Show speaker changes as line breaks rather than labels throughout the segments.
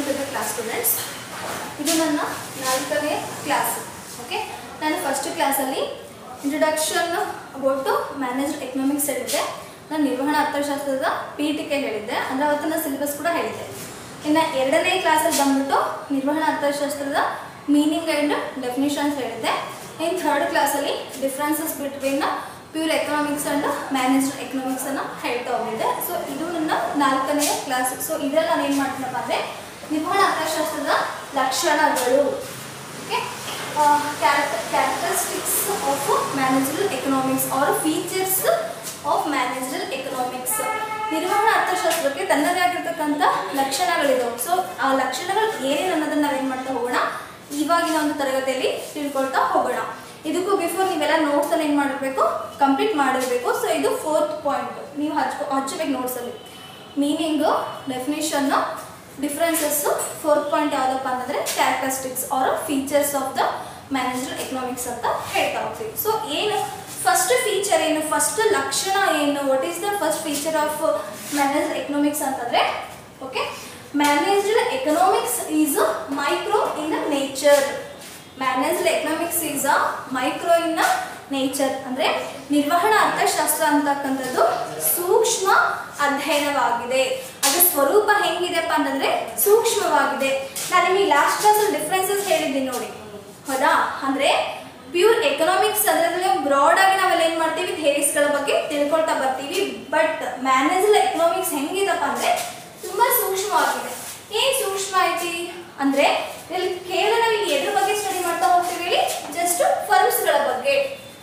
to the class students ಇದು ನನ್ನ ನಾಲ್ಕನೇ ಕ್ಲಾಸ್ ಓಕೆ ನಾನು ಫಸ್ಟ್ ಕ್ಲಾಸಲ್ಲಿ introduction about to managed economics ಹೇಳಿದ್ದೆ ನಾನು ನಿರ್ವಹಣಾ ಅರ್ಥಶಾಸ್ತ್ರದ ಪೀಠಿಕೆ ಹೇಳಿದ್ದೆ ಅಂದರೆ ಅವತ್ತಿನ ಸಿಲೆಬಸ್ ಕೂಡ ಹೇಳಿದ್ದೆ ಇನ್ನು ಎರಡನೇ ಕ್ಲಾಸಲ್ಲಿ ಬಂದ್ಬಿಟ್ಟು ನಿರ್ವಹಣಾ ಅರ್ಥಶಾಸ್ತ್ರದ ಮೀನಿಂಗ್ ಆ್ಯಂಡ್ ಡೆಫಿನಿಷನ್ಸ್ ಹೇಳಿದ್ದೆ ಇನ್ ಥರ್ಡ್ ಕ್ಲಾಸಲ್ಲಿ differences between pure economics and managed economics ಅನ್ನು ಹೇಳ್ತಾ ಹೋಗಿದ್ದೆ ಸೊ ಇದು ನನ್ನ ನಾಲ್ಕನೇ ಕ್ಲಾಸ್ ಸೊ ಇದರಲ್ಲಿ ನಾನು ಏನು ಮಾಡ್ತೀನಪ್ಪ ಅಂದರೆ ನಿರ್ವಹಣಾ ಅರ್ಥಶಾಸ್ತ್ರದ ಲಕ್ಷಣಗಳು okay characteristics of managed economics or features of managed economics ನಿರ್ವಹಣಾ ಅರ್ಥಶಾಸ್ತ್ರಕ್ಕೆ ತನ್ನದೇ ಆಗಿರ್ತಕ್ಕಂಥ ಲಕ್ಷಣಗಳಿದಾವೆ ಸೊ ಆ ಲಕ್ಷಣಗಳು ಏನೇನು ಅನ್ನೋದನ್ನ ನಾವೇನು ಮಾಡ್ತಾ ಹೋಗೋಣ ಇವಾಗಿನ ಒಂದು ತರಗತಿಯಲ್ಲಿ ತಿಳ್ಕೊಳ್ತಾ ಹೋಗೋಣ ಇದಕ್ಕೂ ಬಿಫೋರ್ ನೀವೆಲ್ಲ ನೋಟ್ಸಲ್ಲಿ ಏನು ಮಾಡಿರಬೇಕು ಕಂಪ್ಲೀಟ್ ಮಾಡಿರಬೇಕು ಸೊ ಇದು ಫೋರ್ತ್ ಪಾಯಿಂಟ್ ನೀವು ಹಚ್ಕೊ ಹಚ್ಚಬೇಕು ನೋಟ್ಸಲ್ಲಿ meaning definition differences fourth point ಯಾವುದಪ್ಪ ಅಂತಂದರೆ characteristics or features of the managed economics ಅಂತ ಹೇಳ್ತಾ ಹೋಗ್ತೀವಿ ಸೊ ಏನು ಫಸ್ಟ್ ಫೀಚರ್ ಏನು ಫಸ್ಟ್ ಲಕ್ಷಣ ಏನು what is the first feature of managed economics ಅಂತಂದರೆ okay managed economics is micro in nature managed economics is a micro in nature ಅಂದರೆ ನಿರ್ವಹಣಾ ಅರ್ಥಶಾಸ್ತ್ರ ಅಂತಕ್ಕಂಥದ್ದು ಸೂಕ್ಷ್ಮ ಅಧ್ಯಯನವಾಗಿದೆ ಅದರ ಸ್ವರೂಪ ಹೆಂಗಿದೆಪ್ಪ ಅಂತಂದ್ರೆ ಸೂಕ್ಷ್ಮವಾಗಿದೆ ನಾನು ನಿಮಗೆ ಲಾಸ್ಟ್ ಕ್ಲಾಸಲ್ಲಿ ಡಿಫ್ರೆನ್ಸಸ್ ಹೇಳಿದ್ದೀನಿ ನೋಡಿ ಹೌದಾ ಅಂದರೆ ಪ್ಯೂರ್ ಎಕನಾಮಿಕ್ಸ್ ಅದರಲ್ಲಿ ಬ್ರಾಡ್ ಆಗಿ ನಾವೆಲ್ಲ ಏನು ಮಾಡ್ತೀವಿ ಥೇರೀಸ್ಗಳ ಬಗ್ಗೆ ತಿಳ್ಕೊಳ್ತಾ ಬರ್ತೀವಿ ಬಟ್ ಮ್ಯಾನೇಜ್ಡ್ ಎಕನಾಮಿಕ್ಸ್ ಹೆಂಗಿದಪ್ಪ ಅಂದರೆ ತುಂಬ ಸೂಕ್ಷ್ಮವಾಗಿದೆ ಏನು ಸೂಕ್ಷ್ಮ ಐತಿ ಅಂದರೆ ಇಲ್ಲಿ ಕೇವಲ ನಾವು ಇಲ್ಲಿ ಎದ್ರ ಬಗ್ಗೆ ಸ್ಟಡಿ ಮಾಡ್ತಾ ಹೋಗ್ತೀವಿ ಹೇಳಿ ಜಸ್ಟ್ ಫರ್ಮ್ಸ್ಗಳ ಬಗ್ಗೆ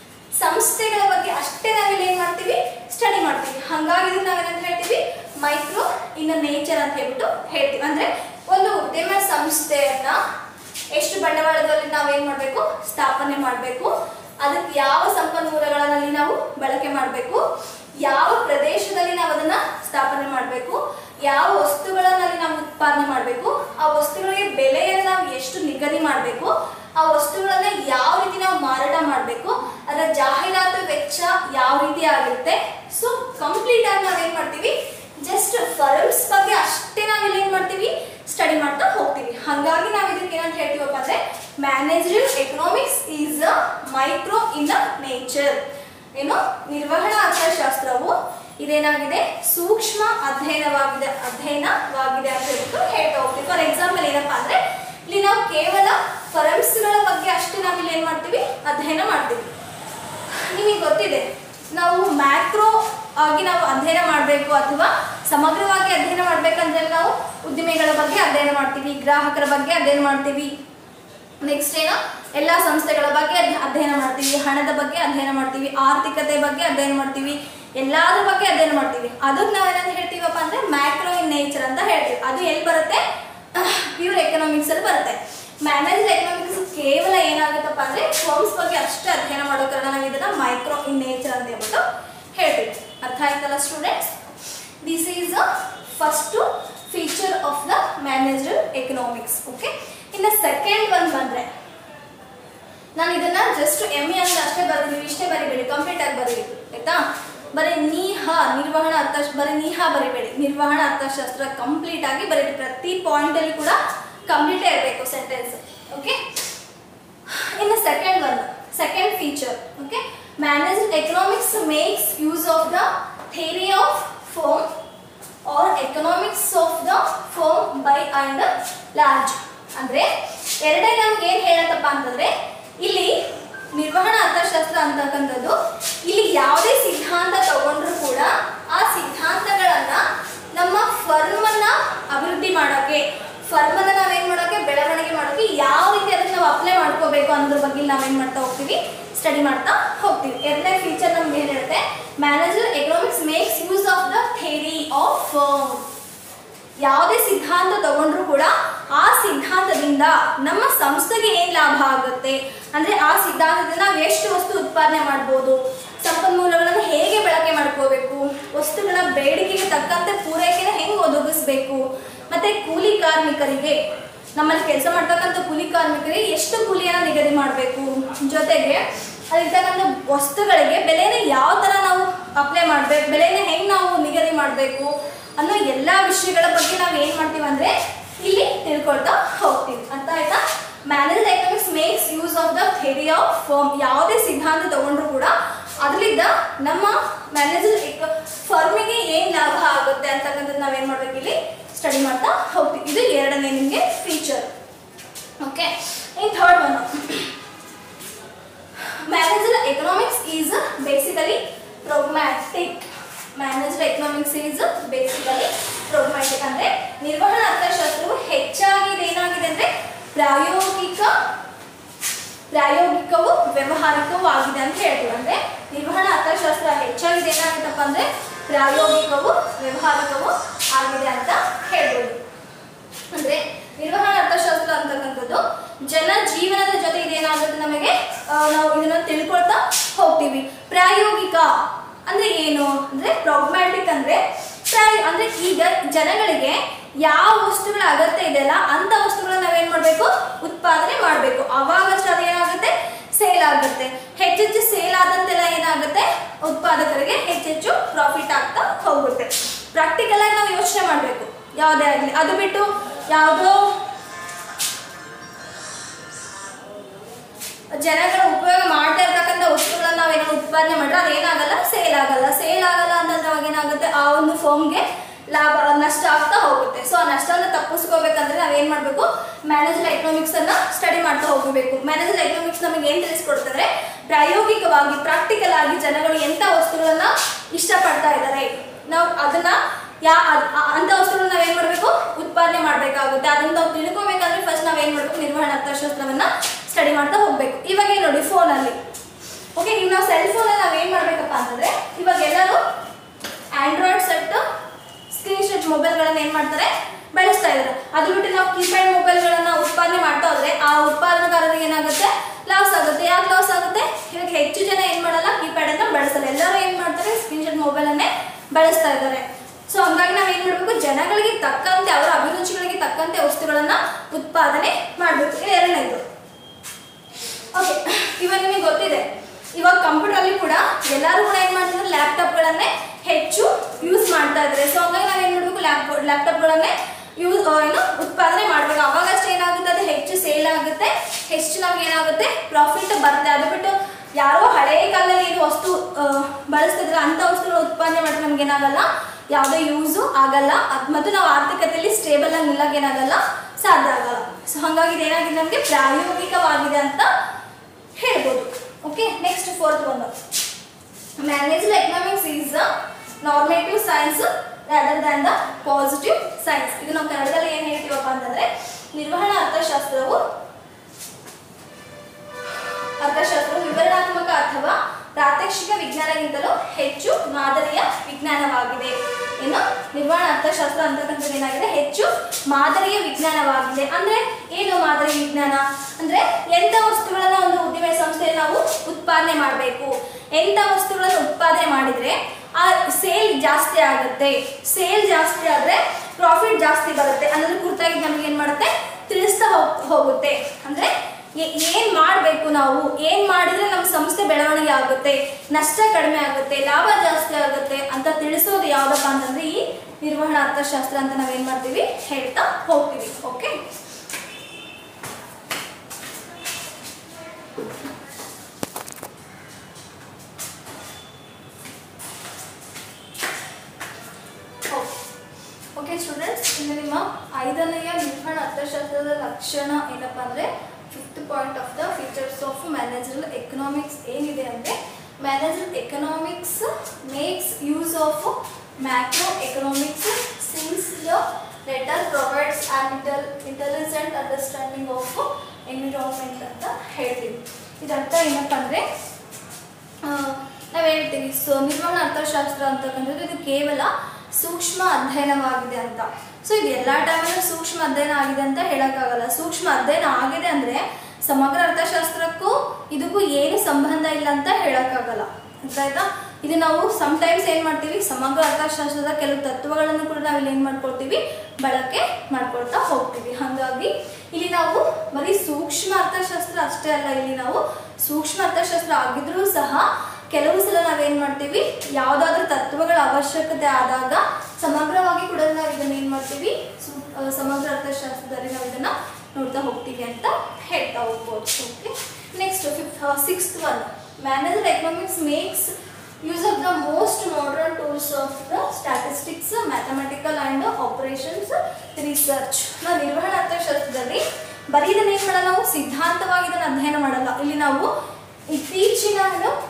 ಸಂಸ್ಥೆಗಳ ಬಗ್ಗೆ ಅಷ್ಟೇ ನಾವಿಲ್ಲಿ ಏನು ಮಾಡ್ತೀವಿ ಸ್ಟಡಿ ಮಾಡ್ತೀವಿ ಹಾಗಾಗಿ ಇದನ್ನ ನಾವೇನಂತ ಹೇಳ್ತೀವಿ ಮೈಕ್ರೋ ಇನ್ ನೇಚರ್ ಅಂತ ಹೇಳ್ಬಿಟ್ಟು ಹೇಳ್ತೀವಿ ಅಂದರೆ ಒಂದು ಉದ್ಯಮ ಸಂಸ್ಥೆಯನ್ನ ಎಷ್ಟು ಬಂಡವಾಳದಲ್ಲಿ ನಾವೇನು ಮಾಡಬೇಕು ಸ್ಥಾಪನೆ ಮಾಡಬೇಕು ಅದಕ್ಕೆ ಯಾವ ಸಂಪನ್ಮೂಲಗಳಲ್ಲಿ ನಾವು ಬಳಕೆ ಮಾಡಬೇಕು ಯಾವ ಪ್ರದೇಶದಲ್ಲಿ ನಾವು ಅದನ್ನ ಸ್ಥಾಪನೆ ಮಾಡಬೇಕು ಯಾವ ವಸ್ತುಗಳಲ್ಲಿ ನಾವು ಉತ್ಪಾದನೆ ಮಾಡಬೇಕು ಆ ವಸ್ತುಗಳಿಗೆ ಬೆಲೆಯನ್ನು ನಾವು ಎಷ್ಟು ನಿಗದಿ ಮಾಡಬೇಕು ಆ ವಸ್ತುಗಳನ್ನ ಯಾವ ರೀತಿ ನಾವು ಮಾರಾಟ ಮಾಡಬೇಕು ಅದರ ಜಾಹೀರಾತು ವೆಚ್ಚ ಯಾವ ರೀತಿ ಆಗಿರುತ್ತೆ ಸೊ ಕಂಪ್ಲೀಟ್ ಆಗಿ ನಾವೇನು ಮಾಡ್ತೀವಿ ಜಸ್ಟ್ ಫರ್ಮ್ಸ್ ಬಗ್ಗೆ ಅಷ್ಟೇ ನಾವಿಲ್ಲಿ ಏನು ಮಾಡ್ತೀವಿ ಸ್ಟಡಿ ಮಾಡ್ತಾ ಹೋಗ್ತೀವಿ ಹಾಗಾಗಿ ನಾವು ಇದಕ್ಕೆ ಏನಂತ ಹೇಳ್ತೀವಪ್ಪ ಅಂದರೆ managed economics is a micro in a nature ಏನು ನಿರ್ವಹಣಾ ಅರ್ಥಶಾಸ್ತ್ರವು ಇದೇನಾಗಿದೆ ಸೂಕ್ಷ್ಮ ಅಧ್ಯಯನವಾಗಿದೆ ಅಧ್ಯಯನವಾಗಿದೆ ಅಂತ ಹೇಳ್ಬಿಟ್ಟು ಹೇಳ್ತಾ ಹೋಗ್ತೀವಿ ಫಾರ್ ಎಕ್ಸಾಂಪಲ್ ಏನಪ್ಪಾ ಅಂದ್ರೆ ಇಲ್ಲಿ ನಾವು ಕೇವಲ ಫರಮ್ಸ್ಗಳ ಬಗ್ಗೆ ಅಷ್ಟೇ ನಾವಿಲ್ಲಿ ಏನು ಮಾಡ್ತೀವಿ ಅಧ್ಯಯನ ಮಾಡ್ತೀವಿ ನಿಮಗೆ ಗೊತ್ತಿದೆ ನಾವು ಮ್ಯಾಕ್ರೋ ಆಗಿ ನಾವು ಅಧ್ಯಯನ ಮಾಡಬೇಕು ಅಥವಾ ಸಮಗ್ರವಾಗಿ ಅಧ್ಯಯನ ಮಾಡಬೇಕಂದ್ರೆ ನಾವು ಉದ್ದಿಮೆಗಳ ಬಗ್ಗೆ ಅಧ್ಯಯನ ಮಾಡ್ತೀವಿ ಗ್ರಾಹಕರ ಬಗ್ಗೆ ಅಧ್ಯಯನ ಮಾಡ್ತೀವಿ ನೆಕ್ಸ್ಟ್ ಏನು ಎಲ್ಲ ಸಂಸ್ಥೆಗಳ ಬಗ್ಗೆ ಅಧ್ಯ- ಅಧ್ಯಯನ ಮಾಡ್ತೀವಿ ಹಣದ ಬಗ್ಗೆ ಅಧ್ಯಯನ ಮಾಡ್ತೀವಿ ಆರ್ಥಿಕತೆ ಬಗ್ಗೆ ಅಧ್ಯಯನ ಮಾಡ್ತೀವಿ ಎಲ್ಲಾದ್ರ ಬಗ್ಗೆ ಅಧ್ಯಯನ ಮಾಡ್ತೀವಿ ಅದಕ್ಕೆ ನಾವೇನಂತ ಹೇಳ್ತೀವಪ್ಪ ಅಂದ್ರೆ ಮ್ಯಾಕ್ರೋ ಇನ್ ನೇಚರ್ ಅಂತ ಹೇಳ್ತೀವಿ ಅದು ಎಲ್ಲಿ ಬರುತ್ತೆ ಪ್ಯೂರ್ ಎಕನಾಮಿಕ್ಸ್ ಅಲ್ಲಿ ಬರುತ್ತೆ ಮ್ಯಾನೇಜ್ಡ್ ಎಕನಾಮಿಕ್ಸ್ ಕೇವಲ ಏನಾಗುತ್ತಪ್ಪ ಅಂದ್ರೆ ಫರ್ಮ್ಸ್ ಬಗ್ಗೆ ಅಷ್ಟೇ ಅಧ್ಯಯನ ಮಾಡೋ ಕಾರಣ ನಾವು ಇದನ್ನ ಮೈಕ್ರೋ ಇನ್ ನೇಚರ್ ಅಂತ ಹೇಳ್ಬಿಟ್ಟು ಹೇಳ್ತೀವಿ ಅರ್ಥ ಆಯ್ತಲ್ಲ students this is a first feature of the managed economics okay ಇನ್ನು ಸೆಕೆಂಡ್ ಒನ್ ಬಂದ್ರೆ ನಾನು ಇದನ್ನ ಜಸ್ಟ್ ಎಮ್ ಎ ಅಂತ ಅಷ್ಟೇ ಬರೆದಿವಿ ಇಷ್ಟೇ ಬರಿಬೇಡಿ ಕಂಪ್ಲೀಟ್ ಆಗಿ ಬರೀಬೇಕು ಆಯ್ತಾ ಬರೀ ನೀಹ ನಿರ್ವಹಣಾ ಅರ್ಥ ಬರೀ ನೀಹ ಬರಿಬೇಡಿ ನಿರ್ವಹಣಾ ಅರ್ಥಶಾಸ್ತ್ರ ಕಂಪ್ಲೀಟ್ ಆಗಿ ಬರೀರಿ ಪ್ರತಿ ಪಾಯಿಂಟ್ ಅಲ್ಲಿ ಕೂಡ ಕಂಪ್ಲೀಟ್ ಇರಬೇಕು ಸೆಂಟೆನ್ಸ್ ಓಕೆ ಇನ್ನು second one second feature okay managed economics makes use of the theory of firm or economics of the firm by and large ಅಂದ್ರೆ ಎರಡೇ ನಮ್ಗೆ ಏನ್ ಹೇಳತ್ತಪ್ಪ ಅಂತಂದ್ರೆ ಇಲ್ಲಿ ನಿರ್ವಹಣಾ ಅರ್ಥಶಾಸ್ತ್ರ ಅಂತಕ್ಕಂಥದ್ದು ಇಲ್ಲಿ ಯಾವುದೇ ಸಿದ್ಧಾಂತ ತಗೊಂಡ್ರು ಕೂಡ ಆ ಸಿದ್ಧಾಂತಗಳನ್ನ ನಮ್ಮ ಫರ್ಮ್ ಅನ್ನ ಅಭಿವೃದ್ಧಿ ಮಾಡೋಕೆ ಫರ್ಮ್ ಅನ್ನ ನಾವೇನ್ ಮಾಡೋಕೆ ಬೆಳವಣಿಗೆ ಮಾಡೋಕೆ ಯಾವ ರೀತಿ ಅದನ್ನ ನಾವು ಅಪ್ಲೈ ಮಾಡ್ಕೋಬೇಕು ಅನ್ನೋದ್ರ ಬಗ್ಗೆ ನಾವೇನ್ ಮಾಡ್ತಾ ಹೋಗ್ತೀವಿ ಸ್ಟಡಿ ಮಾಡ್ತಾ ಹೋಗ್ತೀವಿ ಎರಡನೇ ಫೀಚರ್ ನಮ್ಗೆ ಏನ್ ಹೇಳುತ್ತೆ managerial economics makes use of the theory of firm ಯಾವುದೇ ಸಿದ್ಧಾಂತ ತಗೊಂಡ್ರು ಕೂಡ ಆ ಸಿದ್ಧಾಂತದಿಂದ ನಮ್ಮ ಸಂಸ್ಥೆಗೆ ಏನು ಲಾಭ ಆಗುತ್ತೆ ಅಂದ್ರೆ ಆ ಸಿದ್ಧಾಂತದಿಂದ ನಾವು ಎಷ್ಟು ವಸ್ತು ಉತ್ಪಾದನೆ ಮಾಡ್ಬೋದು ಸಂಪನ್ಮೂಲಗಳನ್ನು ಹೇಗೆ ಬಳಕೆ ಮಾಡ್ಕೋಬೇಕು ವಸ್ತುಗಳ ಬೇಡಿಕೆಗೆ ತಕ್ಕಂತೆ ಪೂರೈಕೆನ ಹೆಂಗೆ ಒದಗಿಸ್ಬೇಕು ಮತ್ತೆ ಕೂಲಿ ಕಾರ್ಮಿಕರಿಗೆ ನಮ್ಮಲ್ಲಿ ಕೆಲಸ ಮಾಡ್ತಕ್ಕಂಥ ಕೂಲಿ ಕಾರ್ಮಿಕರಿಗೆ ಎಷ್ಟು ಕೂಲಿಯನ್ನು ನಿಗದಿ ಮಾಡಬೇಕು ಜೊತೆಗೆ ಅಲ್ಲಿರ್ತಕ್ಕಂಥ ವಸ್ತುಗಳಿಗೆ ಬೆಲೆನ ಯಾವ ಥರ ನಾವು ಅಪ್ಲೈ ಮಾಡಬೇಕು ಬೆಲೆನ ಹೆಂಗೆ ನಾವು ನಿಗದಿ ಮಾಡಬೇಕು ಅನ್ನೋ ಎಲ್ಲ ವಿಷಯಗಳ ಬಗ್ಗೆ ನಾವು ಏನು ಮಾಡ್ತೀವಿ ಅಂದರೆ ಇಲ್ಲಿ ತಿಳ್ಕೊಳ್ತಾ ಹೋಗ್ತೀವಿ ಅರ್ಥ ಆಯ್ತಾ manage economics makes use of the theory of firm ಯಾವುದೇ ಸಿದ್ಧಾಂತ ತಗೊಂಡ್ರು ಕೂಡ ಅದರಿಂದ ನಮ್ಮ ಮ್ಯಾನೇಜರ್ ಫರ್ಮಿಗೆ ಏನು ಲಾಭ ಆಗುತ್ತೆ ಅಂತಕ್ಕಂಥದ್ದು ನಾವೇನು ಮಾಡ್ಬೇಕು ಇಲ್ಲಿ ಸ್ಟಡಿ ಮಾಡ್ತಾ ಹೋಗ್ತೀವಿ ಇದು ಎರಡನೇ ನಿಮಗೆ feature okay in third one manager economics is basically pragmatic manager economics is basically pragmatic ಅಂದ್ರೆ ನಿರ್ವಹಣಾ ಅರ್ಥಶಾಸ್ತ್ರವು ಹೆಚ್ಚಾಗಿ ಏನಾಗಿದೆ ಅಂದ್ರೆ ಪ್ರಾಯೋಗಿಕ ಪ್ರಾಯೋಗಿಕವು ವ್ಯವಹಾರಿಕವೂ ಆಗಿದೆ ಅಂತ ಹೇಳ್ತೀವಿ ಅಂದ್ರೆ ನಿರ್ವಹಣಾ ಅರ್ಥಶಾಸ್ತ್ರ ಹೆಚ್ಚಾಗಿದೆ ಏನಾಗುತ್ತಪ್ಪ ಅಂದ್ರೆ ಪ್ರಾಯೋಗಿಕವು ವ್ಯವಹಾರಿಕವು ಆಗಿದೆ ಅಂತ ಹೇಳ್ಬೋದು ಅಂದ್ರೆ ನಿರ್ವಹಣಾ ಅರ್ಥಶಾಸ್ತ್ರ ಅಂತಕ್ಕಂಥದ್ದು ಜನ ಜೀವನದ ಜೊತೆ ಇದೇನಾಗುತ್ತೆ ನಮಗೆ ಆ, ನಾವು ಇದನ್ನ ತಿಳ್ಕೊಳ್ತಾ ಹೋಗ್ತೀವಿ ಪ್ರಾಯೋಗಿಕ ಅಂದ್ರೆ ಏನು ಅಂದ್ರೆ ಪ್ರಾಬ್ಮ್ಯಾಟಿಕ್ ಅಂದ್ರೆ ಪ್ರಾಯ ಅಂದ್ರೆ ಈಗ ಜನಗಳಿಗೆ ಯಾವ ವಸ್ತುಗಳ ಅಗತ್ಯ ಇದೆಯಲ್ಲ ಅಂತ ವಸ್ತುಗಳನ್ನ ನಾವೇನ್ ಮಾಡ್ಬೇಕು ಉತ್ಪಾದನೆ ಮಾಡಬೇಕು ಅವಾಗಷ್ಟು ಅದೇನಾಗುತ್ತೆ ಸೇಲ್ ಆಗುತ್ತೆ ಹೆಚ್ಚೆಚ್ಚು ಸೇಲ್ ಆದಂತೆಲ್ಲ ಏನಾಗುತ್ತೆ ಉತ್ಪಾದಕರಿಗೆ ಹೆಚ್ಚೆಚ್ಚು ಪ್ರಾಫಿಟ್ ಆಗ್ತಾ ಹೋಗುತ್ತೆ ಪ್ರಾಕ್ಟಿಕಲ್ ಆಗಿ ನಾವು ಯೋಚನೆ ಮಾಡಬೇಕು ಯಾವುದೇ ಆಗಲಿ ಅದು ಬಿಟ್ಟು ಯಾವುದೋ ಜನಗಳು ಉಪಯೋಗ ಮಾಡ್ತಾ ಇರ್ತಕ್ಕಂಥ ವಸ್ತುಗಳನ್ನ ನಾವೇನೋ ಉತ್ಪಾದನೆ ಮಾಡಿದ್ರೆ ಅದೇನಾಗಲ್ಲ ಸೇಲ್ ಆಗಲ್ಲ ಸೇಲ್ ಆಗಲ್ಲ ಅಂತಂದ್ರೆ ಅವಾಗ ಏನಾಗುತ್ತೆ ಆ ಒಂದು ಫರ್ಮ್ಗೆ ಲಾಭ ನಷ್ಟ ಆಗ್ತಾ ಹೋಗುತ್ತೆ ಸೊ ಆ ನಷ್ಟವನ್ನು ತಪ್ಪಿಸ್ಕೋಬೇಕಂದ್ರೆ ನಾವೇನ್ ಮಾಡಬೇಕು ಮ್ಯಾನೇಜರ್ ಎಕನಾಮಿಕ್ಸ್ ಅನ್ನ ಸ್ಟಡಿ ಮಾಡ್ತಾ ಹೋಗಬೇಕು ಮ್ಯಾನೇಜರ್ ಎಕನಾಮಿಕ್ಸ್ ನಮಗೆ ಏನ್ ತಿಳಿಸ್ಕೊಡ್ತಂದ್ರೆ ಪ್ರಾಯೋಗಿಕವಾಗಿ ಪ್ರಾಕ್ಟಿಕಲ್ ಆಗಿ ಜನಗಳು ಎಂತ ವಸ್ತುಗಳನ್ನ ಇಷ್ಟಪಡ್ತಾ ಇದ್ದಾರೆ ನಾವು ಅದನ್ನ ಯಾ ಅದ್- ಆ- ಅಂತ ವಸ್ತುಗಳನ್ನ ನಾವೇನ್ ಮಾಡಬೇಕು ಉತ್ಪಾದನೆ ಮಾಡಬೇಕಾಗುತ್ತೆ ಅದನ್ನ ನಾವು ತಿಳ್ಕೊಬೇಕಂದ್ರೆ ಫಸ್ಟ್ ನಾವೇನ್ ಮಾಡಬೇಕು ನಿರ್ವಹಣಾ ಅರ್ಥಶಾಸ್ತ್ರವನ್ನ ಸ್ಟಡಿ ಮಾಡ್ತಾ ಹೋಗ್ಬೇಕು ಇವಾಗ ಏನ್ ನೋಡಿ ಫೋನಲ್ಲಿ ಓಕೆ ಈಗ ನಾವು ಸೆಲ್ ಫೋನಲ್ಲಿ ನಾವು ಏನ್ ಮಾಡ್ಬೇಕಪ್ಪ ಅಂತಂದ್ರೆ ಇವಾಗ ಎಲ್ಲರೂ ಆಂಡ್ರಾಯ್ಡ್ ಸೆಟ್ ಸ್ಕ್ರೀನ್ ಶಾಟ್ ಮೊಬೈಲ್ಗಳನ್ನ ಏನ್ ಮಾಡ್ತಾರೆ ಬಳಸ್ತಾ ಇದ್ದಾರೆ ಅದು ಬಿಟ್ಟು ನಾವು ಕೀಪ್ಯಾಡ್ ಮೊಬೈಲ್ಗಳನ್ನ ಉತ್ಪಾದನೆ ಮಾಡ್ತಾ ಹೋದ್ರೆ ಆ ಉತ್ಪಾದನಕಾರರಿಗೆ ಏನಾಗುತ್ತೆ ಲಾಸ್ ಆಗುತ್ತೆ ಯಾಕೆ ಲಾಸ್ ಆಗುತ್ತೆ ಇವಾಗ ಹೆಚ್ಚು ಜನ ಏನ್ ಮಾಡಲ್ಲ ಕೀಪ್ಯಾಡ್ ಅನ್ನ ಬಳಸಲ್ಲ ಎಲ್ಲರೂ ಏನ್ ಮಾಡ್ತಾರೆ ಸ್ಕ್ರೀನ್ ಶಾಟ್ ಮೊಬೈಲ್ ಅನ್ನೇ ಬಳಸ್ತಾ ಇದ್ದಾರೆ ಸೊ ಹಂಗಾಗಿ ನಾವ್ ಏನ್ ಮಾಡ್ಬೇಕು ಜನಗಳಿಗೆ ತಕ್ಕಂತೆ ಅವರ ಅಭಿರುಚಿಗಳಿಗೆ ತಕ್ಕಂತೆ ವಸ್ತುಗಳನ್ನ ಉತ್ಪಾದನೆ ಮಾಡ್ಬೇಕು ಇದು ಎರಡನೇದು ಓಕೆ ಇವಾಗ ನಿಮಗೆ ಗೊತ್ತಿದೆ ಇವಾಗ ಕಂಪ್ಯೂಟರ್ ಅಲ್ಲಿ ಕೂಡ ಎಲ್ಲರೂ ಕೂಡ ಏನ್ ಮಾಡ್ತಿದ್ದಾರೆ ಲ್ಯಾಪ್ಟಾಪ್ಗಳನ್ನೇ ಹೆಚ್ಚು ಯೂಸ್ ಮಾಡ್ತಾ ಇದ್ದಾರೆ ಸೊ ಹಂಗಾಗಿ ನಾವ್ ಏನ್ ಮಾಡ್ಬೇಕು ಲ್ಯಾಪ್ ಲ್ಯಾಪ್ಟಾಪ್ಗಳನ್ನೇ ಯೂಸ್ ಏನು ಉತ್ಪಾದನೆ ಮಾಡ್ಬೇಕು ಅವಾಗಷ್ಟೇ ಏನಾಗುತ್ತೆ ಅದು ಹೆಚ್ಚು ಸೇಲ್ ಆಗುತ್ತೆ ಹೆಚ್ಚು ನಮ್ಗೆ ಏನಾಗುತ್ತೆ ಪ್ರಾಫಿಟ್ ಬರುತ್ತೆ ಅದು ಬಿಟ್ಟು ಯಾರೋ ಹಳೆಯ ಕಾಲದಲ್ಲಿ ಏನು ವಸ್ತು ಆ, ಬಳಸ್ತಿದ್ರೆ ಅಂತ ವಸ್ತುಗಳ ಉತ್ಪಾದನೆ ಮಾಡಿದ್ರೆ ನಮ್ಗೆ ಏನಾಗಲ್ಲ ಯಾವುದೇ ಯೂಸು ಆಗಲ್ಲ ಅದ್- ಮತ್ತು ನಾವು ಆರ್ಥಿಕತೆಯಲ್ಲಿ ಸ್ಟೇಬಲ್ ಆಗಿ ನಿಲ್ಲಕ್ಕೆ ಏನಾಗಲ್ಲ ಸಾಧ್ಯ ಆಗಲ್ಲ ಸೊ ಹಾಗಾಗಿ ಇದೇನಾಗಿದೆ ನಮಗೆ ಪ್ರಾಯೋಗಿಕವಾಗಿದೆ ಅಂತ ಹೇಳ್ಬೋದು ಓಕೆ ನೆಕ್ಸ್ಟ್ ಫೋರ್ತ್ ಒಂದು managed economics is a normative science rather than the positive science ಇದು ನಾವು ಕನ್ನಡದಲ್ಲಿ ಏನು ಹೇಳ್ತೀವಪ್ಪ ಅಂತಂದ್ರೆ ನಿರ್ವಹಣಾ ಅರ್ಥಶಾಸ್ತ್ರವು ಅರ್ಥಶಾಸ್ತ್ರವು ವಿವರಣಾತ್ಮಕ ಅಥವಾ ಪ್ರಾತ್ಯಕ್ಷಿಕ ವಿಜ್ಞಾನಗಿಂತಲೂ ಹೆಚ್ಚು ಮಾದರಿಯ ವಿಜ್ಞಾನವಾಗಿದೆ ಏನು ನಿರ್ವಹಣಾ ಅರ್ಥಶಾಸ್ತ್ರ ಅಂತಕ್ಕಂಥದ್ದು ಏನಾಗಿದೆ ಹೆಚ್ಚು ಮಾದರಿಯ ವಿಜ್ಞಾನವಾಗಿದೆ ಅಂದ್ರೆ ಏನು ಮಾದರಿ ವಿಜ್ಞಾನ ಅಂದ್ರೆ ಎಂತ ವಸ್ತುಗಳನ್ನ ಒಂದು ಉದ್ದಿಮೆ ಸಂಸ್ಥೆಯಲ್ಲಿ ನಾವು ಉತ್ಪಾದನೆ ಮಾಡಬೇಕು ಎಂತ ವಸ್ತುಗಳನ್ನು ಉತ್ಪಾದನೆ ಮಾಡಿದ್ರೆ ಆ ಸೇಲ್ ಜಾಸ್ತಿ ಆಗುತ್ತೆ ಸೇಲ್ ಜಾಸ್ತಿ ಆದ್ರೆ ಪ್ರಾಫಿಟ್ ಜಾಸ್ತಿ ಬರುತ್ತೆ ಅನ್ನೋದ್ರ ಕುರಿತಾಗಿ ನಮ್ಗೆ ಏನ್ ಮಾಡುತ್ತೆ ತಿಳಿಸ್ತಾ ಹೋಗ್- ಹೋಗುತ್ತೆ ಅಂದ್ರೆ ಏ- ಏನ್ ಮಾಡಬೇಕು ನಾವು ಏನ್ ಮಾಡಿದ್ರೆ ನಮ್ಮ ಸಂಸ್ಥೆ ಬೆಳವಣಿಗೆ ಆಗುತ್ತೆ ನಷ್ಟ ಕಡಿಮೆ ಆಗುತ್ತೆ ಲಾಭ ಜಾಸ್ತಿ ಆಗುತ್ತೆ ಅಂತ ತಿಳಿಸೋದು ಯಾವ್ದಪ್ಪ ಅಂತಂದ್ರೆ ಈ ನಿರ್ವಹಣಾ ಅರ್ಥಶಾಸ್ತ್ರ ಅಂತ ನಾವೇನ್ ಮಾಡ್ತೀವಿ ಹೇಳ್ತಾ ಹೋಗ್ತೀವಿ ಓಕೆ ಓಕೆ ಸ್ಟೂಡೆಂಟ್ಸ್ ಇನ್ನು ನಿಮ್ಮ ಐದನೆಯ ನಿರ್ವಹಣಾ ಅರ್ಥಶಾಸ್ತ್ರದ ಲಕ್ಷಣ ಏನಪ್ಪ ಅಂದರೆ fifth point of the features of managerial economics ಏನಿದೆ ಅಂದರೆ manager economics makes use of macro economics since the latter provides an intel intelligent understanding of environment ಅಂತ ಹೇಳ್ತೀವಿ ಇದರ್ಥ ಏನಪ್ಪ ಅಂದರೆ ನಾವು ಹೇಳ್ತೀವಿ ಸೊ ನಿರ್ವಹಣಾ ಅರ್ಥಶಾಸ್ತ್ರ ಅಂತಕ್ಕಂಥದ್ದು ಇದು ಕೇವಲ ಸೂಕ್ಷ್ಮ ಅಧ್ಯಯನವಾಗಿದೆ ಅಂತ ಸೊ ಇದು ಎಲ್ಲ ಟೈಮಲ್ಲೂ ಸೂಕ್ಷ್ಮ ಅಧ್ಯಯನ ಆಗಿದೆ ಅಂತ ಹೇಳೋಕ್ಕಾಗಲ್ಲ ಸೂಕ್ಷ್ಮ ಅಧ್ಯಯನ ಆಗಿದೆ ಅಂದರೆ ಸಮಗ್ರ ಅರ್ಥಶಾಸ್ತ್ರಕ್ಕೂ ಇದಕ್ಕೂ ಏನು ಸಂಬಂಧ ಇಲ್ಲ ಅಂತ ಹೇಳೋಕ್ಕಾಗಲ್ಲ ಆಯ್ತಾ ಇದು ನಾವು ಟೈಮ್ಸ್ ಏನು ಮಾಡ್ತೀವಿ ಸಮಗ್ರ ಅರ್ಥಶಾಸ್ತ್ರದ ಕೆಲವು ತತ್ವಗಳನ್ನು ಕೂಡ ನಾವು ಇಲ್ಲಿ ಏನು ಮಾಡ್ಕೊಳ್ತೀವಿ ಬಳಕೆ ಮಾಡ್ಕೊಳ್ತಾ ಹೋಗ್ತೀವಿ ಹಾಗಾಗಿ ಇಲ್ಲಿ ನಾವು ಬರೀ ಸೂಕ್ಷ್ಮ ಅರ್ಥಶಾಸ್ತ್ರ ಅಷ್ಟೇ ಅಲ್ಲ ಇಲ್ಲಿ ನಾವು ಸೂಕ್ಷ್ಮ ಅರ್ಥಶಾಸ್ತ್ರ ಆಗಿದ್ರೂ ಸಹ ಕೆಲವು ಸಲ ನಾವೇನ್ ಮಾಡ್ತೀವಿ ಯಾವುದಾದ್ರೂ ತತ್ವಗಳ ಲಕ್ಷಣಗಳ ಅವಶ್ಯಕತೆ ಆದಾಗ ಸಮಗ್ರವಾಗಿ ಕೂಡ ನಾವು ಇದನ್ನ ಏನ್ ಮಾಡ್ತೀವಿ ಸು- ಆ, ಸಮಗ್ರ ಅರ್ಥಶಾಸ್ತ್ರದಲ್ಲಿ ನಾವು ಇದನ್ನ ನೋಡ್ತಾ ಹೋಗ್ತೀವಿ ಅಂತ ಹೇಳ್ತಾ ಹೋಗ್ಬೋದು okay next sixth one manager economics makes use of the most modern tools of the statistics mathematical and operations research ನಾವು ನಿರ್ವಹಣಾ ಅರ್ಥಶಾಸ್ತ್ರದಲ್ಲಿ ಬರೀ ಇದನ್ನ ಏನು ಮಾಡಲ್ಲ ನಾವು ಸಿದ್ಧಾಂತವಾಗಿ ಇದನ್ನು ಅಧ್ಯಯನ ಮಾಡಲ್ಲ ಇಲ್ಲಿ ನಾವು ಇತ್ತೀಚಿನ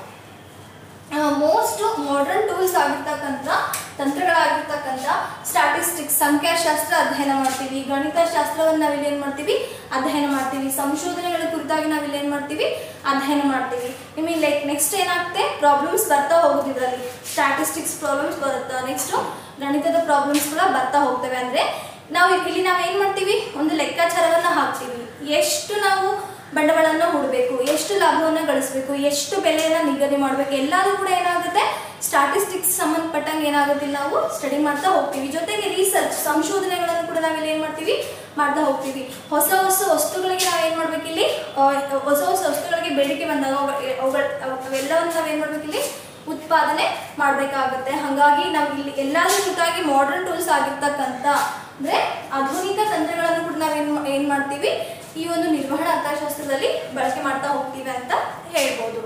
ಮೋಸ್ಟ್ ಮಾಡರ್ನ್ ಟೂಲ್ಸ್ ಆಗಿರ್ತಕ್ಕಂಥ ತಂತ್ರಗಳಾಗಿರ್ತಕ್ಕಂಥ ಸ್ಟ್ಯಾಟಿಸ್ಟಿಕ್ಸ್ ಸಂಖ್ಯಾಶಾಸ್ತ್ರ ಅಧ್ಯಯನ ಮಾಡ್ತೀವಿ ಗಣಿತಶಾಸ್ತ್ರವನ್ನು ನಾವಿಲ್ಲಿ ಏನು ಮಾಡ್ತೀವಿ ಅಧ್ಯಯನ ಮಾಡ್ತೀವಿ ಸಂಶೋಧನೆಗಳ ಕುರಿತಾಗಿ ನಾವಿಲ್ಲಿ ಏನು ಮಾಡ್ತೀವಿ ಅಧ್ಯಯನ ಮಾಡ್ತೀವಿ ನಿಮಗೆ ಲೈಕ್ ನೆಕ್ಸ್ಟ್ ಏನಾಗುತ್ತೆ ಪ್ರಾಬ್ಲಮ್ಸ್ ಬರ್ತಾ ಹೋಗುತ್ತೆ ಇದರಲ್ಲಿ ಸ್ಟ್ಯಾಟಿಸ್ಟಿಕ್ಸ್ ಪ್ರಾಬ್ಲಮ್ಸ್ ಬರುತ್ತಾ ನೆಕ್ಸ್ಟು ಗಣಿತದ ಪ್ರಾಬ್ಲಮ್ಸ್ ಕೂಡ ಬರ್ತಾ ಹೋಗ್ತವೆ ಅಂದರೆ ನಾವು ಇಲ್ಲಿ ನಾವು ಏನು ಮಾಡ್ತೀವಿ ಒಂದು ಲೆಕ್ಕಾಚಾರವನ್ನು ಹಾಕ್ತೀವಿ ಎಷ್ಟು ನಾವು ಬಂಡವಾಳವನ್ನು ಹೂಡಬೇಕು ಎಷ್ಟು ಲಾಭವನ್ನು ಗಳಿಸಬೇಕು ಎಷ್ಟು ಬೆಲೆಯನ್ನು ನಿಗದಿ ಮಾಡಬೇಕು ಎಲ್ಲದೂ ಕೂಡ ಏನಾಗುತ್ತೆ ಸ್ಟಾಟಿಸ್ಟಿಕ್ಸ್ ಸಂಬಂಧಪಟ್ಟಂಗೆ ಏನಾಗುತ್ತೆ ನಾವು ಸ್ಟಡಿ ಮಾಡ್ತಾ ಹೋಗ್ತೀವಿ ಜೊತೆಗೆ ರಿಸರ್ಚ್ ಸಂಶೋಧನೆಗಳನ್ನು ಕೂಡ ನಾವಿಲ್ಲಿ ಏನು ಮಾಡ್ತೀವಿ ಮಾಡ್ತಾ ಹೋಗ್ತೀವಿ ಹೊಸ ಹೊಸ ವಸ್ತುಗಳಿಗೆ ನಾವು ಏನು ಮಾಡ್ಬೇಕು ಇಲ್ಲಿ ಆ, ಹೊಸ ಹೊಸ ವಸ್ತುಗಳಿಗೆ ಬೇಡಿಕೆ ಬಂದಾಗ ಅವ- ಅವುಗಳ ಅವೆಲ್ಲವನ್ನು ನಾವು ಏನು ಮಾಡ್ಬೇಕು ಇಲ್ಲಿ ಉತ್ಪಾದನೆ ಮಾಡಬೇಕಾಗುತ್ತೆ ಹಾಗಾಗಿ ನಾವು ಇಲ್ಲಿ ಎಲ್ಲಾದ್ರೂ ಜೊತೆಗೆ ಮಾಡರ್ನ್ ಟೂಲ್ಸ್ ಆಗಿರ್ತಕ್ಕಂಥ ಅಂದರೆ ಆಧುನಿಕ ತಂತ್ರಗಳನ್ನು ಕೂಡ ನಾವು ಏನು ಏನು ಮಾಡ್ತೀವಿ ಈ ಒಂದು ನಿರ್ವಹಣಾ ಅರ್ಥಶಾಸ್ತ್ರದಲ್ಲಿ ಬಳಕೆ ಮಾಡ್ತಾ ಹೋಗ್ತೀವಿ ಅಂತ ಹೇಳ್ಬೋದು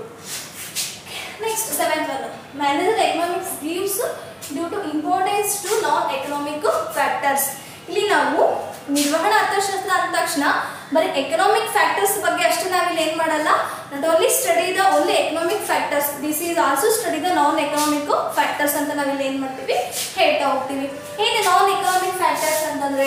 next seventh one manager economics gives due to importance to non economic factors ಇಲ್ಲಿ ನಾವು ನಿರ್ವಹಣಾ ಅರ್ಥಶಾಸ್ತ್ರ ಅಂದ ತಕ್ಷಣ ಬರೀ ಎಕನಾಮಿಕ್ ಫ್ಯಾಕ್ಟರ್ಸ್ ಬಗ್ಗೆ ಅಷ್ಟೇ ನಾವಿಲ್ಲಿ ಏನು ಮಾಡಲ್ಲ not only study the only economic factors this is also study the non economic factors ಅಂತ ನಾವಿಲ್ಲಿ ಏನು ಮಾಡ್ತೀವಿ ಹೇಳ್ತಾ ಹೋಗ್ತೀವಿ ಏನು ನಾನ್ ಎಕನಾಮಿಕ್ ಫ್ಯಾಕ್ಟರ್ಸ್ ಅಂತಂದರೆ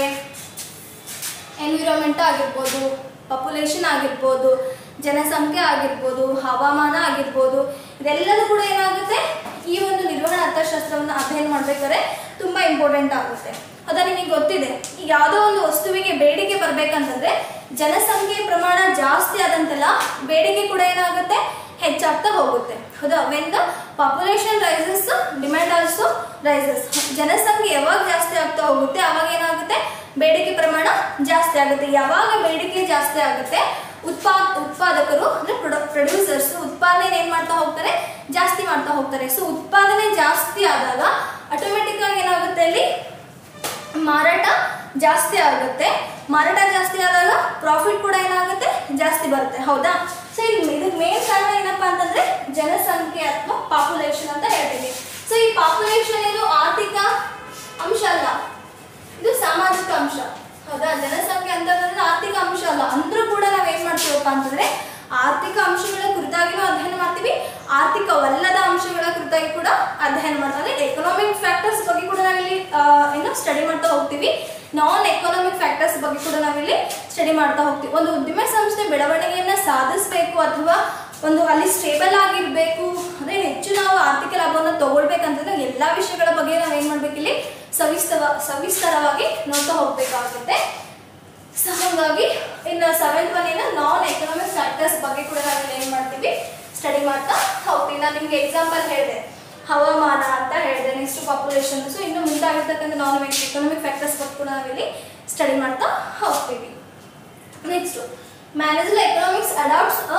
ಎನ್ವಿರಾನ್ಮೆಂಟ್ ಆಗಿರ್ಬೋದು ಪಾಪ್ಯುಲೇಷನ್ ಆಗಿರ್ಬೋದು ಜನಸಂಖ್ಯೆ ಆಗಿರ್ಬೋದು ಹವಾಮಾನ ಆಗಿರ್ಬೋದು ಇದೆಲ್ಲದೂ ಕೂಡ ಏನಾಗುತ್ತೆ ಈ ಒಂದು ನಿರ್ವಹಣಾ ಅರ್ಥಶಾಸ್ತ್ರವನ್ನು ಅಧ್ಯಯನ ಮಾಡಬೇಕಾದ್ರೆ ತುಂಬ ಇಂಪಾರ್ಟೆಂಟ್ ಆಗುತ್ತೆ ಅದ ನಿಮಗೆ ಗೊತ್ತಿದೆ ಈಗ ಯಾವುದೋ ಒಂದು ವಸ್ತುವಿಗೆ ಬೇಡಿಕೆ ಬರಬೇಕಂತಂದ್ರೆ ಜನಸಂಖ್ಯೆ ಪ್ರಮಾಣ ಜಾಸ್ತಿ ಆದಂತೆಲ್ಲ ಬೇಡಿಕೆ ಕೂಡ ಏನಾಗುತ್ತೆ ಹೆಚ್ಚಾಗ್ತಾ ಹೋಗುತ್ತೆ ಹೌದಾ when the population rises demand also rises ಜನಸಂಖ್ಯೆ ಯಾವಾಗ ಜಾಸ್ತಿ ಆಗ್ತಾ ಹೋಗುತ್ತೆ ಅವಾಗ ಏನಾಗುತ್ತೆ ಬೇಡಿಕೆ ಪ್ರಮಾಣ ಜಾಸ್ತಿ ಆಗುತ್ತೆ ಯಾವಾಗ ಬೇಡಿಕೆ ಜಾಸ್ತಿ ಆಗುತ್ತೆ ಉತ್ಪಾ ಉತ್ಪಾದಕರು ಅಂದರೆ ಪ್ರೊಡ ಪ್ರೊಡ್ಯೂಸರ್ಸ್ ಉತ್ಪಾದನೆ ಏನು ಮಾಡ್ತಾ ಹೋಗ್ತಾರೆ ಜಾಸ್ತಿ ಮಾಡ್ತಾ ಹೋಗ್ತಾರೆ ಸೊ ಉತ್ಪಾದನೆ ಜಾಸ್ತಿ ಆದಾಗ ಆಟೋಮೆಟಿಕ್ ಆಗಿ ಏನಾಗುತ್ತೆ ಅಲ್ಲಿ ಮಾರಾಟ ಜಾಸ್ತಿ ಆಗುತ್ತೆ ಮಾರಾಟ ಜಾಸ್ತಿ ಆದಾಗ ಪ್ರಾಫಿಟ್ ಕೂಡ ಏನಾಗುತ್ತೆ ಜಾಸ್ತಿ ಬರುತ್ತೆ ಹೌದಾ ಸೊ ಇಲ್ಲಿ ಇದಕ್ಕೆ ಮೇನ್ ಕಾರಣ ಏನಪ್ಪಾ ಅಂತಂದ್ರೆ ಜನಸಂಖ್ಯೆ ಅಥವಾ ಪಾಪ್ಯುಲೇಷನ್ ಅಂತ ಹೇಳ್ತೀವಿ ಸೊ ಈ ಪಾಪ್ಯುಲೇಷನ್ ಇದು ಆರ್ಥಿಕ ಅಂಶ ಅಲ್ಲ ಇದು ಸಾಮಾಜಿಕ ಅಂಶ ಹೌದಾ ಜನಸಂಖ್ಯೆ ಅಂತಂದ್ರೆ ಆರ್ಥಿಕ ಅಂಶ ಅಲ್ಲ ಅಂದ್ರೂ ಕೂಡ ನಾವ್ ಏನ್ ಮಾಡ್ತೀವಪ್ಪ ಅಂತಂದ್ರೆ ಆರ್ಥಿಕ ಅಂಶಗಳ ಕುರಿತಾಗಿನೂ ಅಧ್ಯಯನ ಮಾಡ್ತೀವಿ ಆರ್ಥಿಕವಲ್ಲದ ಅಂಶಗಳ ಕುರಿತಾಗಿ ಕೂಡ ಅಧ್ಯಯನ ಮಾಡ್ತೀವಿ ಅಂದ್ರೆ ಎಕನಾಮಿಕ್ ಫ್ಯಾಕ್ಟರ್ಸ್ ಬಗ್ಗೆ ಕೂಡ ನಾವಿಲ್ಲಿ ಆ, ಏನು ಸ್ಟಡಿ ಮಾಡ್ತಾ ಹೋಗ್ತೀವಿ ನಾನ್ ಎಕನಾಮಿಕ್ ಫ್ಯಾಕ್ಟರ್ಸ್ ಬಗ್ಗೆ ಕೂಡ ನಾವಿಲ್ಲಿ ಸ್ಟಡಿ ಮಾಡ್ತಾ ಹೋಗ್ತೀವಿ ಒಂದು ಉದ್ಯಮ ಸಂಸ್ಥೆ ಬೆಳವಣಿಗೆಯನ್ನ ಸಾಧಿಸಬೇಕು ಅಥವಾ ಒಂದು ಅಲ್ಲಿ ಸ್ಟೇಬಲ್ ಆಗಿರಬೇಕು ಅಂದ್ರೆ ಹೆಚ್ಚು ನಾವು ಆರ್ಥಿಕ ಲಾಭವನ್ನು ತಗೊಳ್ಬೇಕಂತಂದ್ರೆ ಎಲ್ಲ ವಿಷಯಗಳ ಬಗ್ಗೆ ನಾವು ಏನು ಮಾಡ್ಬೇಕು ಇಲ್ಲಿ ಸವಿಸ್ತರ ಸವಿಸ್ತಾರವಾಗಿ ನೋಡ್ತಾ ಹೋಗ್ಬೇಕಾಗುತ್ತೆ ಸೊ ಹಾಗಾಗಿ ಇನ್ನು ಸೆವೆಂತ್ ಒನ್ ಏನು ನಾನ್ ಎಕನಾಮಿಕ್ ಫ್ಯಾಕ್ಟರ್ಸ್ ಬಗ್ಗೆ ಕೂಡ ನಾವು ಏನು ಮಾಡ್ತೀವಿ ಸ್ಟಡಿ ಮಾಡ್ತಾ ಹೋಗ್ತೀವಿ ನಾನು ನಿಮಗೆ ಎಕ್ಸಾಂಪಲ್ ಹೇಳಿದೆ ಹವಾಮಾನ ಅಂತ ಹೇಳಿದೆ ನೆಕ್ಸ್ಟ್ ಪಾಪ್ಯುಲೇಷನ್ ಸೊ ಇನ್ನು ಮುಂದಾಗಿರ್ತಕ್ಕಂಥ ನಾನ್ ಎಕನಾಮಿಕ್ ಫ್ಯಾಕ್ಟರ್ಸ್ ಬಗ್ಗೆ ಕೂಡ ನಾವಿಲ್ಲಿ ಸ್ಟಡಿ ಮಾಡ್ತಾ ಹೋಗ್ತೀವಿ next manager economics adapts a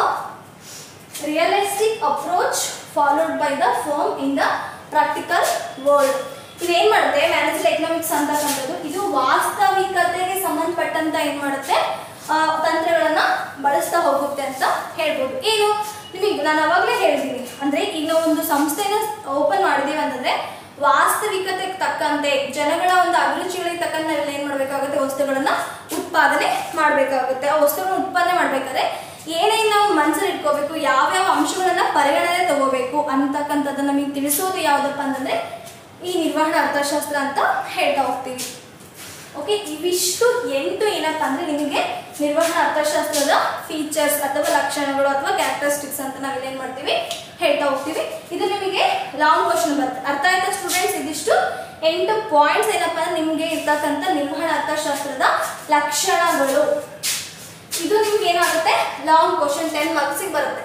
realistic approach followed by the firm in the practical world ಇದೇನ್ ಮಾಡುತ್ತೆ ಮ್ಯಾನೇಜರ್ ಎಕನಾಮಿಕ್ಸ್ ಅಂತಕ್ಕಂಥದ್ದು ಇದು ವಾಸ್ತವಿಕತೆಗೆ ಸಂಬಂಧಪಟ್ಟಂತ ಏನ್ ಮಾಡುತ್ತೆ ಆ, ತಂತ್ರಗಳನ್ನ ಬಳಸ್ತಾ ಹೋಗುತ್ತೆ ಅಂತ ಹೇಳ್ಬೋದು ಏನು ನಿಮಗೆ ನಾನು ಅವಾಗಲೇ ಹೇಳಿದ್ದೀನಿ ಅಂದ್ರೆ ಈಗ ನಾವು ಒಂದು ಸಂಸ್ಥೆನ ಓಪನ್ ಮಾಡಿದೀವಿ ಅಂತಂದ್ರೆ ವಾಸ್ತವಿಕತೆಗೆ ತಕ್ಕಂತೆ ಜನಗಳ ಒಂದು ಅಭಿರುಚಿಗಳಿಗೆ ತಕ್ಕಂತೆ ನಾವೆಲ್ಲ ಏನು ಮಾಡಬೇಕಾಗುತ್ತೆ ವಸ್ತುಗಳನ್ನ ಉತ್ಪಾದನೆ ಮಾಡಬೇಕಾಗುತ್ತೆ ಆ ವಸ್ತುಗಳನ್ನ ಉತ್ಪಾದನೆ ಮಾಡಬೇಕಾದ್ರೆ ಏನೇನು ನಾವು ಮನಸ್ಸಲ್ಲಿ ಇಟ್ಕೋಬೇಕು ಯಾವ್ಯಾವ ಅಂಶಗಳನ್ನ ಪರಿಗಣನೆ ತಗೋಬೇಕು ಅಂತಕ್ಕಂಥದ್ದನ್ನ ನಮಗೆ ತಿಳಿಸೋದು ಯಾವುದಪ್ಪ ಅಂತಂದ್ರೆ ಈ ನಿರ್ವಹಣಾ ಅರ್ಥಶಾಸ್ತ್ರ ಅಂತ ಹೇಳ್ತಾ ಹೋಗ್ತೀವಿ ಓಕೆ ಇವಿಷ್ಟು ಎಂಟು ಏನಪ್ಪ ಅಂದ್ರೆ ನಿಮಗೆ ನಿರ್ವಹಣಾ ಅರ್ಥಶಾಸ್ತ್ರದ ಫೀಚರ್ಸ್ ಅಥವಾ ಲಕ್ಷಣಗಳು ಅಥವಾ ಕ್ಯಾರೆಕ್ಟರಿಸ್ಟಿಕ್ಸ್ ಅಂತ ನಾವಿಲ್ಲಿ ಏನ್ ಮಾಡ್ತೀವಿ ಹೇಳ್ತಾ ಹೋಗ್ತೀವಿ ಇದು ನಿಮಗೆ ಲಾಂಗ್ ಕ್ವಶನ್ ಬರುತ್ತೆ ಅರ್ಥ ಆಯ್ತಾ ಸ್ಟೂಡೆಂಟ್ಸ್ ಇದಿಷ್ಟು ಎಂಟು ಪಾಯಿಂಟ್ಸ್ ಏನಪ್ಪ ಅಂದ್ರೆ ನಿಮಗೆ ಇರ್ತಕ್ಕಂಥ ನಿರ್ವಹಣಾ ಅರ್ಥಶಾಸ್ತ್ರದ ಲಕ್ಷಣಗಳು ಇದು ನಿಮ್ಗೆ ಏನಾಗುತ್ತೆ ಲಾಂಗ್ ಕ್ವಶನ್ ಟೆನ್ ಮಾರ್ಕ್ಸಿಗೆ ಬರುತ್ತೆ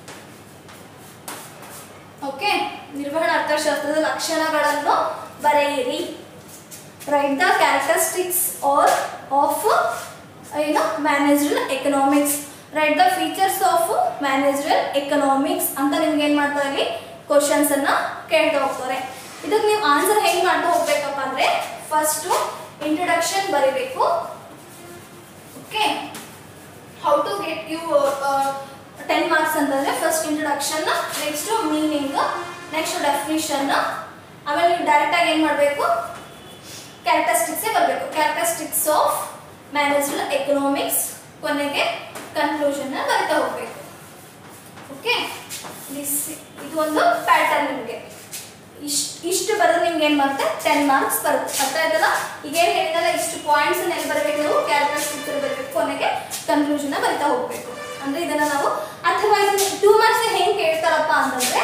ಓಕೆ ನಿರ್ವಹಣಾ ಅರ್ಥಶಾಸ್ತ್ರದ ಲಕ್ಷಣಗಳನ್ನು ಬರೆಯಿರಿ write the characteristics are of ಏನು managerial economics write the features of managerial economics ಅಂತ ನಿಮ್ಗೆ ಏನು ಮಾಡ್ತಾರೆ ಇಲ್ಲಿ ಕ್ವಶನ್ಸ್ ಅನ್ನ ಕೇಳ್ತಾ ಹೋಗ್ತಾರೆ ಇದಕ್ಕೆ ನೀವು ಆನ್ಸರ್ ಹೆಂಗ್ ಮಾಡ್ತಾ ಹೋಗ್ಬೇಕಪ್ಪ ಅಂದ್ರೆ ಫಸ್ಟ್ ಇಂಟ್ರೊಡಕ್ಷನ್ ಬರೀಬೇಕು okay how to get you ten marks ಅಂತಂದ್ರೆ first introduction next meaning next definition ಆಮೇಲೆ ನೀವು ಡೈರೆಕ್ಟ್ ಆಗಿ ಏನು ಮಾಡಬೇಕು ಕ್ಯಾರೆಕ್ಟರಿಸ್ಟಿಕ್ಸೇ ಬರಬೇಕು ಕ್ಯಾರೆಕ್ಟರಿಸ್ಟಿಕ್ಸ್ ಆಫ್ ಮ್ಯಾನೇಜ್ಡ್ ಎಕನಾಮಿಕ್ಸ್ ಕೊನೆಗೆ ಕನ್ಕ್ಲೂಷನ್ ಬರಿತಾ ಹೋಗ್ಬೇಕು ಓಕೆ ದಿಸ್ ಇದು ಒಂದು ಪ್ಯಾಟರ್ನ್ ನಿಮಗೆ ಇಷ್ಟು ಇಷ್ಟು ಬರೋದು ನಿಮ್ಗೆ ಏನು ಬರುತ್ತೆ ಟೆನ್ ಮಾರ್ಕ್ಸ್ ಬರುತ್ತೆ ಅರ್ಥ ಆಯ್ತಲ್ಲ ಈಗ ಏನು ಹೇಳಿದಲ್ಲ ಇಷ್ಟು ಪಾಯಿಂಟ್ಸ್ ಎಲ್ಲಿ ಬರಬೇಕು ನೀವು ಕ್ಯಾರೆಕ್ಟರಿಸ್ಟಿಕ್ಸ್ ಬರಬೇಕು ಕೊನೆಗೆ ಕನ್ಕ್ಲೂಷನ್ ಬರಿತಾ ಹೋಗ್ಬೇಕು ಅಂದ್ರೆ ಇದನ್ನ ನಾವು ಅಥವಾ ಇದನ್ನ ಟೂ ಮಾರ್ಕ್ಸ್ ಹೆಂಗೆ ಕೇಳ್ತಾರಪ್ಪ ಅಂತಂದ್ರೆ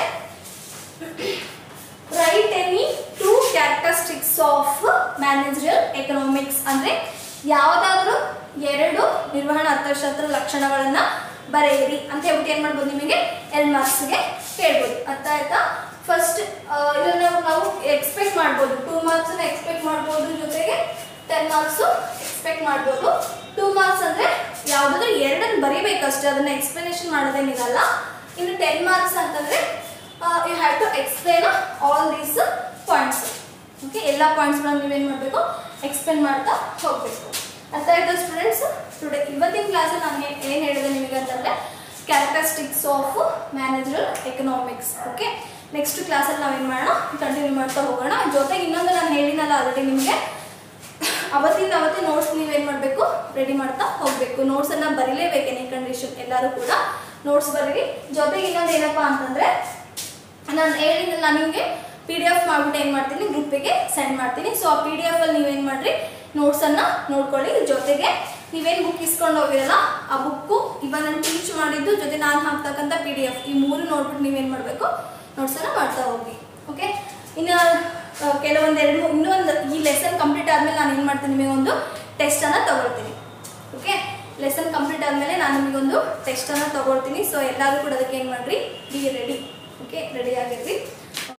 write any two characteristics of managerial economics ಅಂದ್ರೆ ಯಾವುದಾದ್ರೂ ಎರಡು ನಿರ್ವಹಣಾ ಅರ್ಥಶಾಸ್ತ್ರ ಲಕ್ಷಣಗಳನ್ನ ಬರೆಯಿರಿ ಅಂತ ಹೇಳ್ಬಿಟ್ಟು ಏನ್ ಮಾಡ್ಬೋದು ನಿಮಗೆ ಎಲ್ ಮಾರ್ಕ್ಸ್ಗೆ ಕೇಳ್ಬೋದು ಅರ್ಥ ಆಯ್ತಾ ಫಸ್ಟ್ ಇದನ್ನ ನಾವು ಎಕ್ಸ್ಪೆಕ್ಟ್ ಮಾಡ್ಬೋದು ಟೂ ಮಾರ್ಕ್ಸ್ ಎಕ್ಸ್ಪೆಕ್ಟ್ ಮಾಡ್ಬೋದು ಜೊತೆಗೆ ಟೆನ್ ಮಾರ್ಕ್ಸ್ ಎಕ್ಸ್ಪೆಕ್ಟ್ ಮಾಡ್ಬೋದು ಟೂ ಮಾರ್ಕ್ಸ್ ಅಂದ್ರೆ ಯಾವುದಾದ್ರೂ ಎರಡನ್ನು ಬರೀಬೇಕಷ್ಟೇ ಅದನ್ನ ಎಕ್ಸ್ಪ್ಲನೇಷನ್ ಮಾಡೋದೇನಿರಲ್ಲ ಇನ್ನು ಟೆನ್ ಮಾರ್ಕ್ಸ್ ಅಂತಂದ್ರೆ you have to explain all these points okay ಎಲ್ಲ ಪಾಯಿಂಟ್ಸ್ಗಳನ್ನ ನೀವೇನು ಮಾಡಬೇಕು ಎಕ್ಸ್ಪ್ಲೇನ್ ಮಾಡ್ತಾ ಹೋಗಬೇಕು ಅರ್ಥ ಆಯ್ತಾ ಸ್ಟೂಡೆಂಟ್ಸ್ ಟುಡೇ ಇವತ್ತಿನ ಕ್ಲಾಸಲ್ಲಿ ನಾನು ಏನು ಹೇಳಿದೆ ನಿಮಗೆ ಅಂತಂದರೆ characteristics of managerial economics okay next ಕ್ಲಾಸಲ್ಲಿ ನಾವೇನು ಮಾಡೋಣ ಕಂಟಿನ್ಯೂ ಮಾಡ್ತಾ ಹೋಗೋಣ ಜೊತೆಗೆ ಇನ್ನೊಂದು ನಾನು ಹೇಳಿನಲ್ಲ ಆಲ್ರೆಡಿ ನಿಮಗೆ ಅವತ್ತಿಂದ ಅವತ್ತೇ ನೋಟ್ಸ್ ನೀವೇನು ಮಾಡಬೇಕು ರೆಡಿ ಮಾಡ್ತಾ ಹೋಗಬೇಕು ನೋಟ್ಸನ್ನು ಬರೀಲೇಬೇಕು ಎನಿ ಕಂಡೀಷನ್ ಎಲ್ಲರೂ ಕೂಡ ನೋಟ್ಸ್ ಬರೀರಿ ಜೊತೆಗೆ ಇನ್ನೊಂದು ಏನಪ್ಪ ಅಂತಂದರೆ ನಾನು ಹೇಳಿದ ನಾನು ನಿಮಗೆ ಪಿ ಡಿ ಎಫ್ ಮಾಡಿಬಿಟ್ಟು ಏನು ಮಾಡ್ತೀನಿ ಗ್ರೂಪಿಗೆ ಸೆಂಡ್ ಮಾಡ್ತೀನಿ ಸೊ ಆ ಪಿ ಡಿ ಎಫಲ್ಲಿ ನೀವೇನು ಮಾಡಿರಿ ನೋಟ್ಸನ್ನು ನೋಡ್ಕೊಳ್ಳಿ ಜೊತೆಗೆ ನೀವೇನು ಬುಕ್ ಇಸ್ಕೊಂಡು ಹೋಗಿರಲ್ಲ ಆ ಬುಕ್ಕು ಇವಾಗ ನಾನು ಟೀಚ್ ಮಾಡಿದ್ದು ಜೊತೆ ನಾನು ಹಾಕ್ತಕ್ಕಂಥ ಪಿ ಡಿ ಎಫ್ ಈ ಮೂರು ನೋಡ್ಬಿಟ್ಟು ನೀವೇನು ಮಾಡಬೇಕು ನೋಟ್ಸನ್ನು ಮಾಡ್ತಾ ಹೋಗಿ ಓಕೆ ಇನ್ನು ಆ, ಕೆಲವೊಂದು ಎರಡು ಮೂರು ಇನ್ನೊಂದು ಈ ಲೆಸನ್ ಕಂಪ್ಲೀಟ್ ಆದಮೇಲೆ ನಾನು ಏನು ಮಾಡ್ತೀನಿ ನಿಮಗೆ ಒಂದು ಟೆಸ್ಟನ್ನು ತಗೊಳ್ತೀನಿ ಓಕೆ ಲೆಸನ್ ಕಂಪ್ಲೀಟ್ ಆದಮೇಲೆ ನಾನು ನಿಮಗೊಂದು ಟೆಸ್ಟನ್ನು ತಗೊಳ್ತೀನಿ ಸೊ ಎಲ್ಲರೂ ಕೂಡ ಅದಕ್ಕೆ ಏನು ಮಾಡಿರಿ ಬಿ ರೆಡಿ ಓಕೆ ರೆಡಿ ಆಗಿರ್ರಿ